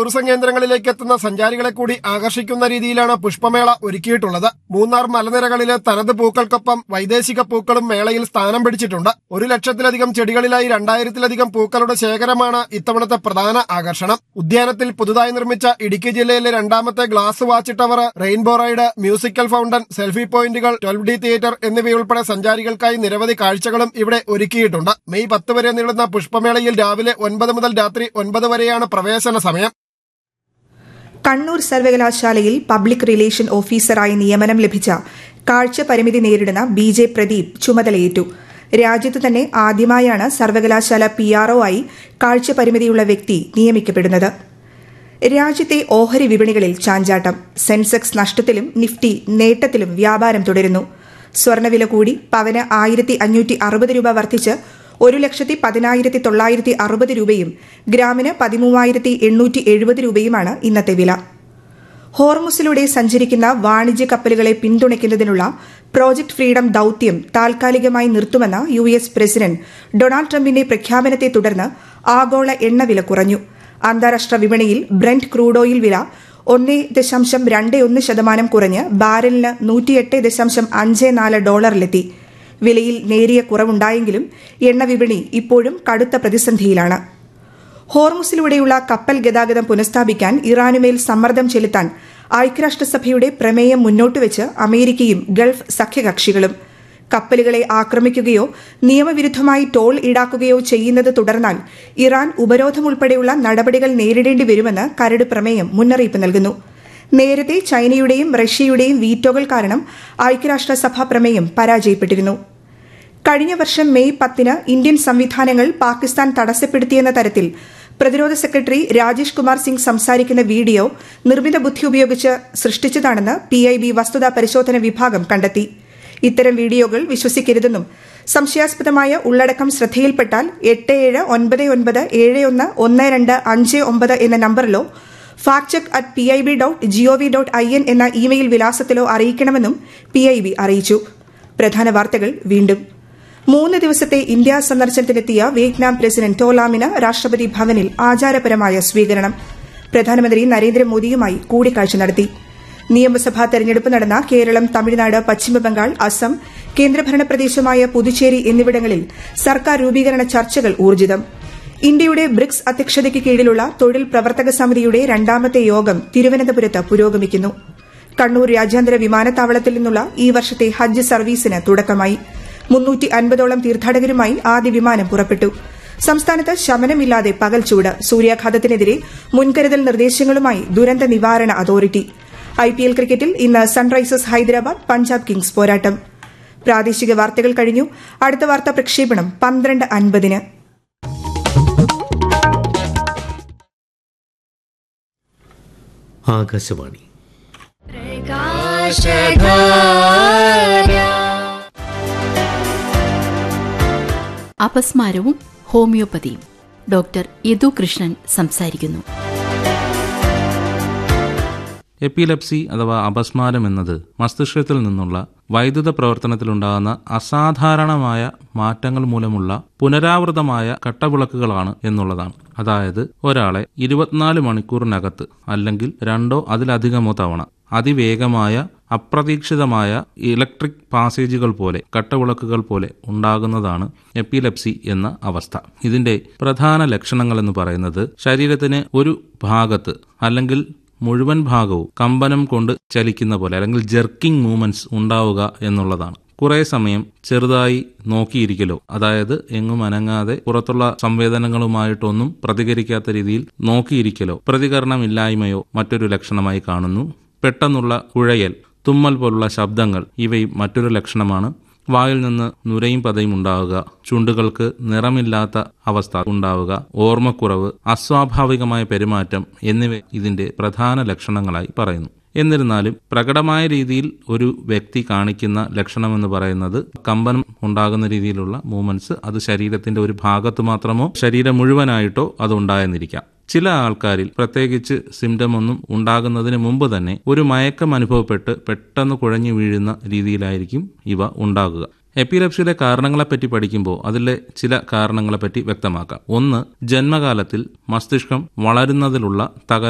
tourism കേന്ദ്രങ്ങളിലേക്ക് എത്തുന്ന സഞ്ചാരികളെ കൂടി ആകർഷിക്കുന്ന രീതിയിലാണ് പുഷ്പമേള ഒരുക്കിയിട്ടുള്ളത് മൂന്നാർ മലനിരകളിലെ തനത് പൂക്കൾക്കൊപ്പം വൈദേശിക പൂക്കളും മേളയിൽ സ്ഥാനം പിടിച്ചിട്ടുണ്ട് ഒരു ലക്ഷത്തിലധികം ചെടികളിലായി രണ്ടായിരത്തിലധികം പൂക്കളുടെ ശേഖരമാണ് ഇത്തവണത്തെ പ്രധാന ആകർഷണം ഉദ്യാനത്തിൽ പുതുതായി നിർമ്മിച്ച ഇടുക്കി ജില്ലയിലെ രണ്ടാമത്തെ glass watch tower rainbow ride musical fountain selfie പോയിന്റുകൾ ട്വൽവ് ഡി തിയേറ്റർ എന്നിവയുൾപ്പെടെ സഞ്ചാരികൾക്കായി നിരവധി കാഴ്ചകളും ഇവിടെ ഒരുക്കിയിട്ടുണ്ട് മെയ് പത്ത് വരെ നീളുന്ന പുഷ്പമേളയിൽ രാവിലെ ഒൻപത് മുതൽ രാത്രി ഒൻപത് വരെയാണ് പ്രവേശന സമയം കണ്ണൂർ സർവകലാശാലയിൽ പബ്ലിക് റിലേഷൻ ഓഫീസറായി നിയമനം ലഭിച്ച കാഴ്ച പരിമിതി നേരിടുന്ന ബി ജെ പ്രദീപ് ചുമതലയേറ്റു രാജ്യത്ത് തന്നെ ആദ്യമായാണ് സർവകലാശാല പി ആർഒ ആയി കാഴ്ച പരിമിതിയുള്ള വ്യക്തി നിയമിക്കപ്പെടുന്നത് രാജ്യത്തെ ഓഹരി വിപണികളിൽ ചാഞ്ചാട്ടം സെൻസെക്സ് നഷ്ടത്തിലും നിഫ്റ്റി നേട്ടത്തിലും വ്യാപാരം തുടരുന്നു സ്വർണ്ണവില കൂടി പവന് ആയിരത്തി അഞ്ഞൂറ്റി അറുപത് രൂപ വർദ്ധിച്ച് ഒരു ലക്ഷത്തി പതിനായിരത്തി തൊള്ളായിരത്തി അറുപത് രൂപയും ഗ്രാമിന് പതിമൂവായിരത്തി എണ്ണൂറ്റി എഴുപത് രൂപയുമാണ് ഇന്നത്തെ വില ഹോർമുസിലൂടെ സഞ്ചരിക്കുന്ന വാണിജ്യ കപ്പലുകളെ പിന്തുണയ്ക്കുന്നതിനുള്ള പ്രോജക്ട് ഫ്രീഡം ദൌത്യം താൽക്കാലികമായി നിർത്തുമെന്ന യു എസ് പ്രസിഡന്റ് ഡൊണാൾഡ് ട്രംപിന്റെ പ്രഖ്യാപനത്തെ തുടർന്ന് ആഗോള എണ്ണവില കുറഞ്ഞു അന്താരാഷ്ട്ര വിപണിയിൽ ബ്രന്റ് ക്രൂഡ് ഓയിൽ വില ഒന്ന് ദശാംശം രണ്ട് ഒന്ന് ശതമാനം കുറഞ്ഞ് ബാരലിന് നൂറ്റിയെട്ട് ദശാംശം അഞ്ച് നാല് ഡോളറിലെത്തി വിലയിൽ നേരിയ കുറവുണ്ടായെങ്കിലും എണ്ണ വിപണി ഇപ്പോഴും കടുത്ത പ്രതിസന്ധിയിലാണ് ഹോർമുസിലൂടെയുള്ള കപ്പൽ ഗതാഗതം പുനഃസ്ഥാപിക്കാൻ ഇറാനുമേൽ സമ്മർദ്ദം ചെലുത്താൻ ഐക്യരാഷ്ട്രസഭയുടെ പ്രമേയം മുന്നോട്ടുവച്ച് അമേരിക്കയും ഗൾഫ് സഖ്യകക്ഷികളും കപ്പലുകളെ ആക്രമിക്കുകയോ നിയമവിരുദ്ധമായി ടോൾ ഈടാക്കുകയോ ചെയ്യുന്നത് തുടർന്നാൽ ഇറാൻ ഉപരോധം ഉൾപ്പെടെയുള്ള നടപടികൾ നേരിടേണ്ടി വരുമെന്ന് കരട് പ്രമേയം മുന്നറിയിപ്പ് നൽകുന്നു നേരത്തെ ചൈനയുടെയും റഷ്യയുടെയും വീറ്റോകൾ കാരണം ഐക്യരാഷ്ട്രസഭ പ്രമേയം പരാജയപ്പെട്ടിരുന്നു കഴിഞ്ഞ വർഷം മെയ് പത്തിന് ഇന്ത്യൻ സംവിധാനങ്ങൾ പാകിസ്ഥാൻ തടസ്സപ്പെടുത്തിയെന്ന തരത്തിൽ പ്രതിരോധ സെക്രട്ടറി രാജേഷ് കുമാർ സിംഗ് സംസാരിക്കുന്ന വീഡിയോ നിർമ്മിത ബുദ്ധി ഉപയോഗിച്ച് സൃഷ്ടിച്ചതാണെന്ന് പിഐബി വസ്തുതാ പരിശോധന വിഭാഗം കണ്ടെത്തി ഇത്തരം വീഡിയോകൾ വിശ്വസിക്കരുതെന്നും സംശയാസ്പദമായ ഉള്ളടക്കം ശ്രദ്ധയിൽപ്പെട്ടാൽ എട്ട് ഏഴ് ഒൻപത് ഒൻപത് ഏഴ് ഒന്ന് ഒന്ന് രണ്ട് അഞ്ച് ഒമ്പത് എന്ന നമ്പറിലോ fact check at P I B dot G O V dot I N എന്ന ഇമെയിൽ വിലാസത്തിലോ അറിയിക്കണമെന്നും പി ഐ ബി അറിയിച്ചു പ്രധാന വാർത്തകൾ വീണ്ടും മൂന്ന് ദിവസത്തെ ഇന്ത്യ സന്ദർശനത്തിനെത്തിയ വിയറ്റ്നാം പ്രസിഡന്റ് ടോലാമിന് രാഷ്ട്രപതി ഭവനിൽ ആചാരപരമായ സ്വീകരണം പ്രധാനമന്ത്രി നരേന്ദ്രമോദിയുമായി കൂടിക്കാഴ്ച നടത്തി നിയമസഭാ തെരഞ്ഞെടുപ്പ് നടന്ന കേരളം തമിഴ്നാട് പശ്ചിമബംഗാൾ അസം കേന്ദ്രഭരണ പ്രദേശമായ പുതുച്ചേരി എന്നിവിടങ്ങളിൽ സർക്കാർ രൂപീകരണ ചർച്ചകൾ ഊർജിതം ഇന്ത്യയുടെ ബ്രിക്സ് അധ്യക്ഷതയ്ക്ക് കീഴിലുള്ള തൊഴിൽ പ്രവർത്തക സമിതിയുടെ രണ്ടാമത്തെ യോഗം തിരുവനന്തപുരത്ത് പുരോഗമിക്കുന്നു കണ്ണൂർ രാജ്യാന്തര വിമാനത്താവളത്തിൽ നിന്നുള്ള ഈ വർഷത്തെ ഹജ്ജ് സർവീസിന് തുടക്കമായി മുന്നൂറ്റി അൻപതോളം തീർത്ഥാടകരുമായി ആദ്യ വിമാനം പുറപ്പെട്ടു സംസ്ഥാനത്ത് ശമനമില്ലാതെ പകൽ ചൂട് സൂര്യാഘാതത്തിനെതിരെ മുൻകരുതൽ നിർദ്ദേശങ്ങളുമായി ദുരന്ത നിവാരണ അതോറിറ്റി ഐപിഎൽ ക്രിക്കറ്റിൽ ഇന്ന് സൺറൈസേഴ്സ് ഹൈദരാബാദ് പഞ്ചാബ് കിങ്സ് പോരാട്ടം പ്രാദേശിക വാർത്തകൾ കഴിഞ്ഞു അടുത്ത വാർത്താ പ്രക്ഷേപണം പന്ത്രണ്ട് അൻപതിന് ആകാശവാണി അപസ്മാരവും ഹോമിയോപ്പതിയും ഡോക്ടർ യദു കൃഷ്ണൻ സംസാരിക്കുന്നു എപ്പിലെപ്സി അഥവാ അപസ്മാരം എന്നത് മസ്തിഷ്കത്തിൽ നിന്നുള്ള വൈദ്യുത പ്രവർത്തനത്തിലുണ്ടാകുന്ന അസാധാരണമായ മാറ്റങ്ങൾ മൂലമുള്ള പുനരാവൃതമായ കട്ടവിളക്കുകളാണ് എന്നുള്ളതാണ് അതായത് ഒരാളെ ഇരുപത്തിനാല് മണിക്കൂറിനകത്ത് അല്ലെങ്കിൽ രണ്ടോ അതിലധികമോ തവണ അതിവേഗമായ അപ്രതീക്ഷിതമായ ഇലക്ട്രിക് പാസേജുകൾ പോലെ കട്ടവിളക്കുകൾ പോലെ ഉണ്ടാകുന്നതാണ് എപ്പിലെപ്സി എന്ന അവസ്ഥ ഇതിന്റെ പ്രധാന ലക്ഷണങ്ങൾ എന്ന് പറയുന്നത് ശരീരത്തിന് ഒരു ഭാഗത്ത് അല്ലെങ്കിൽ മുഴുവൻ ഭാഗവും കമ്പനം കൊണ്ട് ചലിക്കുന്ന പോലെ അല്ലെങ്കിൽ ജെർക്കിംഗ് മൂവ്മെന്റ്സ് ഉണ്ടാവുക എന്നുള്ളതാണ് കുറെ സമയം ചെറുതായി നോക്കിയിരിക്കലോ അതായത് എങ്ങും അനങ്ങാതെ പുറത്തുള്ള സംവേദനങ്ങളുമായിട്ടൊന്നും പ്രതികരിക്കാത്ത രീതിയിൽ നോക്കിയിരിക്കലോ പ്രതികരണമില്ലായ്മയോ മറ്റൊരു ലക്ഷണമായി കാണുന്നു പെട്ടെന്നുള്ള കുഴയൽ തുമ്മൽ പോലുള്ള ശബ്ദങ്ങൾ ഇവയും മറ്റൊരു ലക്ഷണമാണ് വായിൽ നിന്ന് നുരയും പതയും ഉണ്ടാവുക ചുണ്ടുകൾക്ക് നിറമില്ലാത്ത അവസ്ഥ ഉണ്ടാവുക ഓർമ്മക്കുറവ് അസ്വാഭാവികമായ പെരുമാറ്റം എന്നിവ ഇതിന്റെ പ്രധാന ലക്ഷണങ്ങളായി പറയുന്നു എന്നിരുന്നാലും പ്രകടമായ രീതിയിൽ ഒരു വ്യക്തി കാണിക്കുന്ന ലക്ഷണമെന്ന് പറയുന്നത് കമ്പനം ഉണ്ടാകുന്ന രീതിയിലുള്ള മൂവ്മെന്റ്സ് അത് ശരീരത്തിന്റെ ഒരു ഭാഗത്ത് മാത്രമോ ശരീരം മുഴുവനായിട്ടോ അത് ഉണ്ടായെന്നിരിക്കാം ചില ആൾക്കാരിൽ പ്രത്യേകിച്ച് സിംറ്റം ഒന്നും ഉണ്ടാകുന്നതിന് മുമ്പ് തന്നെ ഒരു മയക്കം അനുഭവപ്പെട്ട് പെട്ടെന്ന് കുഴഞ്ഞു വീഴുന്ന രീതിയിലായിരിക്കും ഇവ ഉണ്ടാകുക എപ്പിലെപ്സിയുടെ കാരണങ്ങളെപ്പറ്റി പഠിക്കുമ്പോൾ അതിലെ ചില കാരണങ്ങളെപ്പറ്റി വ്യക്തമാക്കാം ഒന്ന് ജന്മകാലത്തിൽ മസ്തിഷ്കം വളരുന്നതിലുള്ള തകരാർ